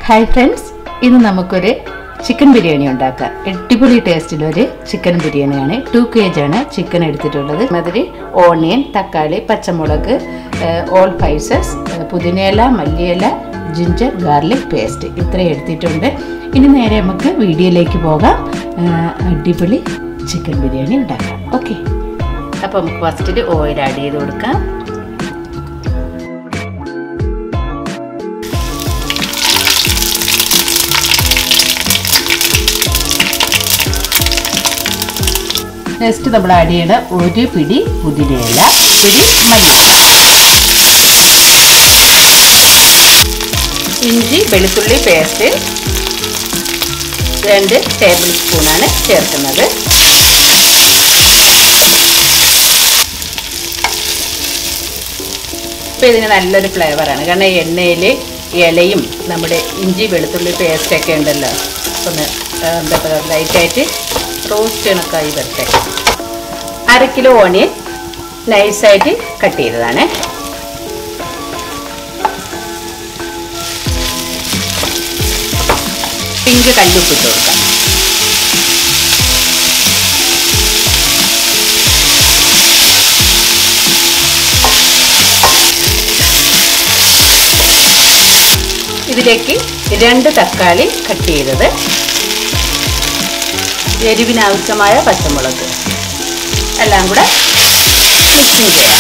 hi friends ഇന്ന് നമുക്കൊരു chicken biryani ഉണ്ടാക്കാം അടിപൊളി ടേസ്റ്റിലൊരു ചിക്കൻ ബിരിയാണിയാണ് ടു കെ ജി ആണ് ചിക്കൻ എടുത്തിട്ടുള്ളത് അതിൽ ഓണിയൻ തക്കാളി പച്ചമുളക് ഓൾ സ്പൈസസ് പുതിനയില മല്ലിയില ജിഞ്ചർ ഗാർലിക് പേസ്റ്റ് ഇത്രയും എടുത്തിട്ടുണ്ട് ഇനി നേരെ നമുക്ക് വീഡിയോയിലേക്ക് പോകാം ആ, അടിപൊളി ചിക്കൻ ബിരിയാണി ഉണ്ടാക്കാം ഓക്കെ അപ്പോൾ നമുക്ക് ഫസ്റ്റിൽ ഓയിൽ ആഡ് ചെയ്ത് കൊടുക്കാം നെക്സ്റ്റ് നമ്മൾ ആഡ് ചെയ്യണ ഒരു പിടി പുതിനയില പിടി മല്ലിയില ഇഞ്ചി വെളുത്തുള്ളി പേസ്റ്റ് രണ്ട് ടേബിൾ സ്പൂണാണ് ചേർക്കുന്നത് ഇപ്പം ഇതിന് നല്ലൊരു ഫ്ലേവറാണ് കാരണം എണ്ണയിൽ ഇലയും നമ്മുടെ ഇഞ്ചി വെളുത്തുള്ളി പേസ്റ്റൊക്കെ ഉണ്ടല്ലോ ഒന്ന് ആ, എന്താ പറയുക ലൈറ്റായിട്ട് റോസ്റ്റ് കണക്കായി വരട്ടെ അര കിലോ ഓണിയൻ നൈസായിട്ട് കട്ട് ചെയ്തതാണ് പിങ്ക് കല്ലുപ്പിട്ട് കൊടുക്കാം ഇതിലേക്ക് രണ്ട് തക്കാളി കട്ട് ചെയ്തത് എരിവിനാവശ്യമായ പച്ചമുളക് എല്ലാം കൂടെ മിക്സിങ് ചെയ്യാം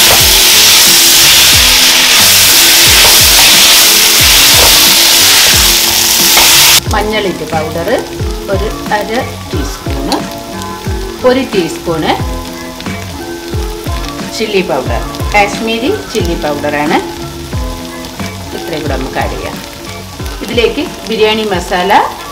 മഞ്ഞളിൻ്റെ പൗഡർ ഒരു അര ടീസ്പൂണ് ഒരു teaspoon chilli powder Kashmiri chilli പൗഡറാണ് ഇത്രയും കൂടെ നമുക്ക് ആഡ് ചെയ്യാം ഇതിലേക്ക് ബിരിയാണി മസാല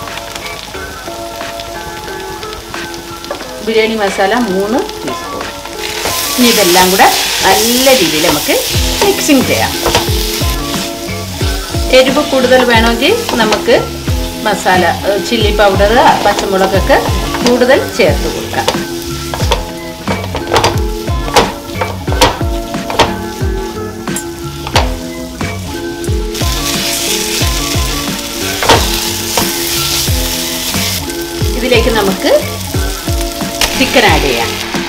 ബിരിയാണി മസാല മൂന്ന് ടീസ്പൂൺ ഇനി ഇതെല്ലാം കൂടെ നല്ല രീതിയിൽ നമുക്ക് മിക്സിങ് ചെയ്യാം എരിവ് കൂടുതൽ വേണമെങ്കിൽ നമുക്ക് മസാല ചില്ലി പൗഡർ പച്ചമുളകൊക്കെ കൂടുതൽ ചേർത്ത് കൊടുക്കാം ഇതിലേക്ക് നമുക്ക് ചിക്കൻ ആഡ് ചെയ്യാം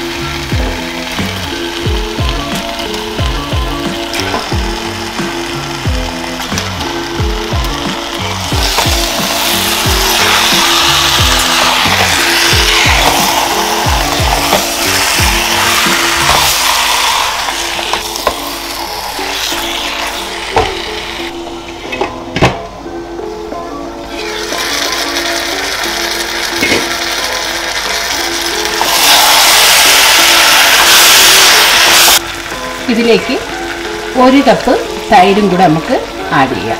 ഇതിലേക്ക് ഒരു കപ്പ് തൈരും കൂടെ നമുക്ക് ആഡ് ചെയ്യാം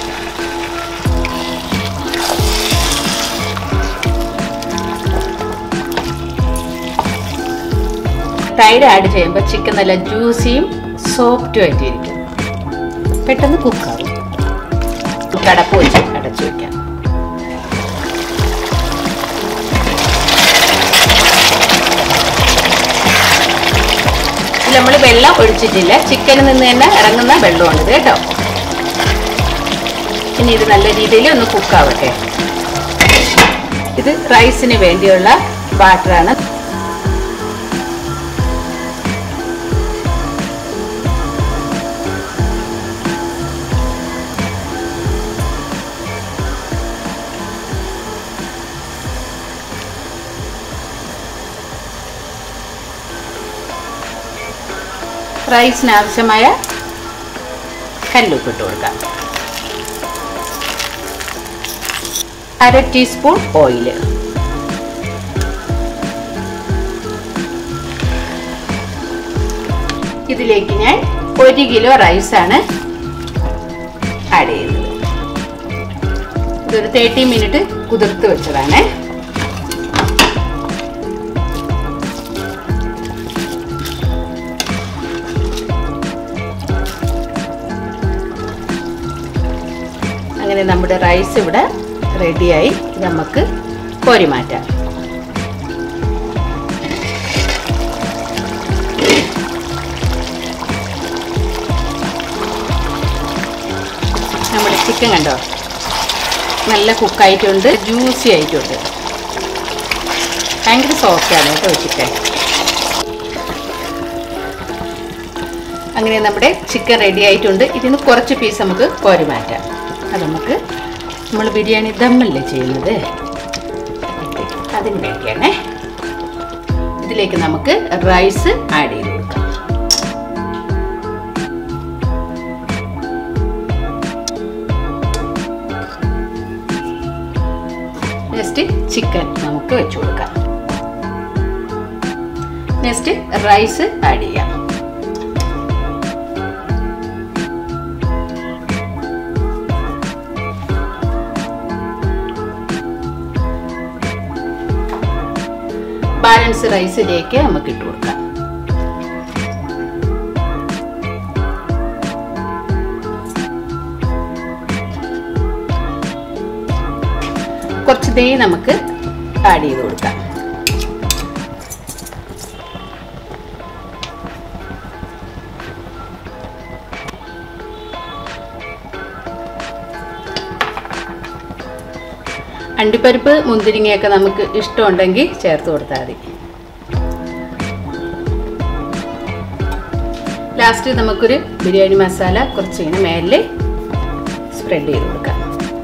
തൈര് ആഡ് ചെയ്യുമ്പോൾ ചിക്കൻ നല്ല ജ്യൂസിയും സോഫ്റ്റും ആയിട്ടിരിക്കും പെട്ടെന്ന് കുക്കാവും കടപ്പ് വെച്ച് അടച്ചു വയ്ക്കാം ഇതിൽ നമ്മൾ വെള്ളം ഒഴിച്ചിട്ടില്ല ചിക്കനിൽ നിന്ന് തന്നെ ഇറങ്ങുന്ന വെള്ളമാണിത് കേട്ടോ ഇനി ഇത് നല്ല രീതിയിൽ ഒന്ന് കുക്കാവട്ടെ ഇത് റൈസിന് വേണ്ടിയുള്ള ബാറ്ററാണ് റൈസിന് ആവശ്യമായ കല്ലുപ്പിട്ട് കൊടുക്കാം അര ടീസ്പൂൺ ഓയിൽ ഇതിലേക്ക് ഞാൻ ഒരു കിലോ റൈസാണ് ആഡ് ചെയ്യുന്നത് ഇതൊരു തേർട്ടി മിനിറ്റ് കുതിർത്ത് വെച്ചതാണ് അങ്ങനെ നമ്മുടെ റൈസ് ഇവിടെ റെഡിയായി ഇത് നമുക്ക് കോരി മാറ്റാം നമ്മുടെ ചിക്കൻ കണ്ടോ നല്ല കുക്കായിട്ടുണ്ട് ജ്യൂസി ആയിട്ടുണ്ട് ഭയങ്കര സോഫ്റ്റാണ് കേട്ടോ ചിക്കൻ അങ്ങനെ നമ്മുടെ ചിക്കൻ റെഡി ആയിട്ടുണ്ട് ഇതിന് കുറച്ച് പീസ് നമുക്ക് കോരി മാറ്റാം അത് നമുക്ക് നമ്മൾ ബിരിയാണി ദമ്മല്ലേ ചെയ്യുന്നത് അതിന് വേണ്ടിയാണേ ഇതിലേക്ക് നമുക്ക് റൈസ് ആഡ് ചെയ്ത് കൊടുക്കാം നെക്സ്റ്റ് ചിക്കൻ നമുക്ക് വെച്ചു കൊടുക്കാം നെക്സ്റ്റ് റൈസ് ആഡ് ചെയ്യാം ബാലൻസ് റൈസിലേക്ക് നമുക്ക് ഇട്ട് കൊടുക്കാം കുറച്ച് നെയ്യ് നമുക്ക് ആഡ് ചെയ്ത് കൊടുക്കാം അണ്ടിപ്പരിപ്പ് മുന്തിരിങ്ങയൊക്കെ നമുക്ക് ഇഷ്ടമുണ്ടെങ്കിൽ ചേർത്ത് കൊടുത്താൽ മതി ലാസ്റ്റ് നമുക്കൊരു ബിരിയാണി മസാല കുറച്ച് ഇങ്ങനെ മേലെ സ്പ്രെഡ് ചെയ്ത് കൊടുക്കാം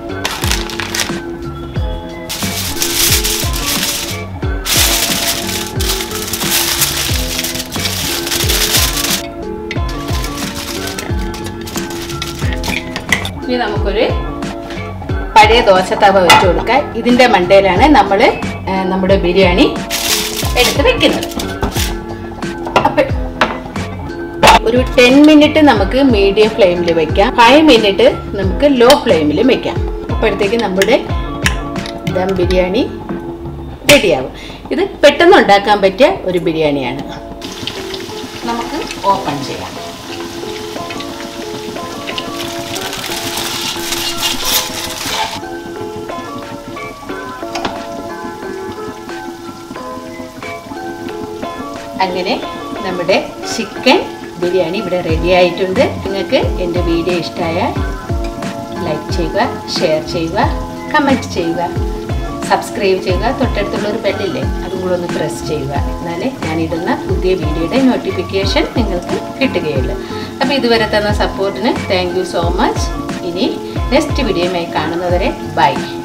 ഇനി നമുക്കൊരു പഴയ ദോശ തവ വെച്ച് കൊടുക്കാം ഇതിൻ്റെ മണ്ടയിലാണ് നമ്മൾ നമ്മുടെ ബിരിയാണി എടുത്ത് വെക്കുന്നത് അപ്പം ഒരു ടെൻ മിനിറ്റ് നമുക്ക് മീഡിയം ഫ്ലെയിമിൽ വെക്കാം ഫൈവ് മിനിറ്റ് നമുക്ക് ലോ ഫ്ലെയിമിലും വെക്കാം അപ്പോഴത്തേക്ക് നമ്മുടെ ദം ബിരിയാണി റെഡിയാവും ഇത് പെട്ടെന്ന് ഉണ്ടാക്കാൻ പറ്റിയ ഒരു ബിരിയാണിയാണ് നമുക്ക് ഓപ്പൺ ചെയ്യാം അങ്ങനെ നമ്മുടെ ചിക്കൻ ബിരിയാണി ഇവിടെ റെഡി ആയിട്ടുണ്ട് നിങ്ങൾക്ക് എൻ്റെ വീഡിയോ ഇഷ്ടമായാൽ ലൈക്ക് ചെയ്യുക ഷെയർ ചെയ്യുക കമൻറ്റ് ചെയ്യുക സബ്സ്ക്രൈബ് ചെയ്യുക തൊട്ടടുത്തുള്ള ഒരു ബെല്ലില്ലേ അതും കൂടെ ഒന്ന് പ്രസ് ചെയ്യുക എന്നാലേ ഞാനിടുന്ന പുതിയ വീഡിയോയുടെ നോട്ടിഫിക്കേഷൻ നിങ്ങൾക്ക് കിട്ടുകയുള്ളൂ അപ്പോൾ ഇതുവരെ തന്ന സപ്പോർട്ടിന് താങ്ക് യു സോ മച്ച് ഇനി നെക്സ്റ്റ് വീഡിയോയുമായി കാണുന്നവരെ ബൈ